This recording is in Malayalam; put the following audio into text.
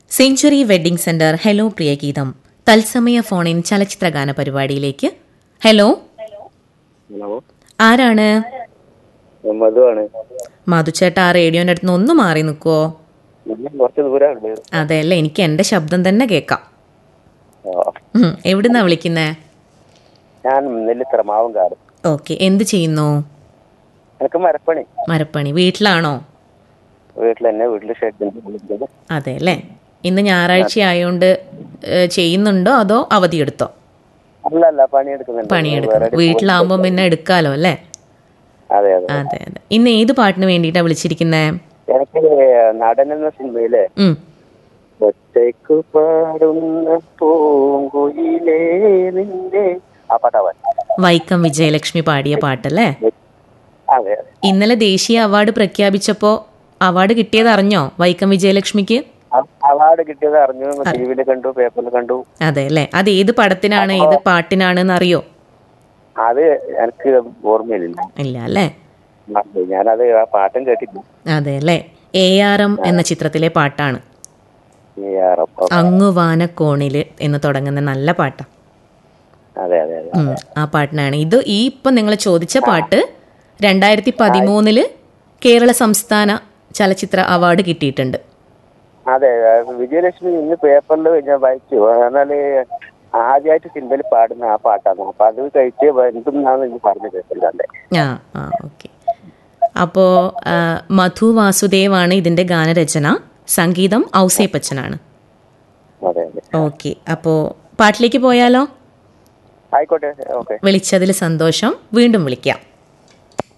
സെഞ്ചുറി വെഡ്ഡിംഗ് സെന്റർ ഹലോ പ്രിയ ഗീതം തത്സമയ ഫോണിൻ ചലച്ചിത്ര ഗാന പരിപാടിയിലേക്ക് ഹലോ ഹലോ ആരാണ് മധുവാണ് മധുചേട്ടാ ആ റേഡിയോന്റെ അടുത്ത് നിന്ന് ഒന്ന് മാറി നിൽക്കുവോ ഞാൻ കുറച്ച് ദൂരമുണ്ട് അതെ അല്ലേ എനിക്ക് എന്റെ ശബ്ദം തന്നെ കേൾക്കാം ഉം, എവിടുന്നാ വിളിക്കുന്നേ ഞാൻ നെല്ലിത്തറ മാവങ്കാട് ഓക്കെ എന്ത് ചെയ്യുന്നു എനിക്ക് മരപ്പണി മരപ്പണി വീട്ടിലാണോ വീട്ടിൽ തന്നെ വീട്ടിൽ ഷെഡ് അതെ അല്ലേ ഇന്ന് ഞായറാഴ്ച ആയതുകൊണ്ട് ഏ, ചെയ്യുന്നുണ്ടോ അതോ അവധിയെടുത്തോ അല്ല അല്ല പണിയെടുക്കുന്നുണ്ട് പണിയെടുക്കുന്നു വേറെ വീട്ടിലാവുമ്പോൾ പിന്നെ എടുക്കാലോ അല്ലേ അതെ അതെ അതെ അതെ ഇന്ന് ഏത് പാട്ടിന് വേണ്ടിയിട്ടാ വിളിച്ചിരിക്കുന്നേ എനിക്ക് നടൻ എന്ന സിനിമയിലെ ഉം ഒറ്റയ്ക്ക് പാടുന്ന പൂങ്കുയിലേ നിന്റെ ആ പാട്ടാവാൻ വൈക്കം വിജയലക്ഷ്മി പാടിയ പാട്ടല്ലേ അതെ അതെ ഇന്നലെ ദേശീയ അവാർഡ് പ്രഖ്യാപിച്ചപ്പോ അവാർഡ് കിട്ടിയത് അറിഞ്ഞോ വൈക്കം വിജയലക്ഷ്മിക്ക് അ- അവാർഡ് കിട്ടിയത് അറിഞ്ഞു ടി വിയിൽ കണ്ടു പേപ്പറിൽ കണ്ടു അതെ അല്ലേ അത് ഏത് പടത്തിനാണ് ഏത് പാട്ടിനാണെന്ന് അറിയോ അത് എനിക്ക് ഓർമ്മയില്ല ഇല്ല അല്ലേ ഞാനത് ആ പാട്ടും കേട്ടിട്ടു അതെ അല്ലേ എ ആർ എം എന്ന ചിത്രത്തിലെ പാട്ടാണ് ഈ ആ റബ്ബർ. അങ്ങുവാനക്കോണില് എന്ന് തുടങ്ങുന്ന നല്ല പാട്ടാ അതെ അതെ അതെ ഉം, ആ പാട്ടിനാണ് ഇത് ഈ ഇപ്പം നിങ്ങൾ ചോദിച്ച പാട്ട് രണ്ടായിരത്തി പതിമൂന്നില് കേരള സംസ്ഥാന ചലച്ചിത്ര അവാർഡ് കിട്ടിയിട്ടുണ്ട് അതെ ആ, വിജയലക്ഷ്മി ഇന്ന് പേപ്പറിൽ ഞാൻ വായിച്ചു എന്നാല് ആദ്യമായിട്ട് സിനിമയിൽ പാടുന്ന ആ പാട്ടാണ് അപ്പൊ അത് കഴിച്ച് എന്തെന്നാണ് ഇന്ന് പറഞ്ഞ പേപ്പറിൽ കണ്ടേ ആ ആ ഓക്കെ അപ്പോൾ മധു വാസുദേവാണ് ഇതിൻ്റെ ഗാനരചന സംഗീതം ഔസേപ്പച്ചനാണ് അതെ അതെ ഓക്കെ അപ്പോൾ പാട്ടിലേക്ക് പോയാലോ ആയിക്കോട്ടെ ഓക്കെ വിളിച്ചതിൽ സന്തോഷം വീണ്ടും വിളിക്കാം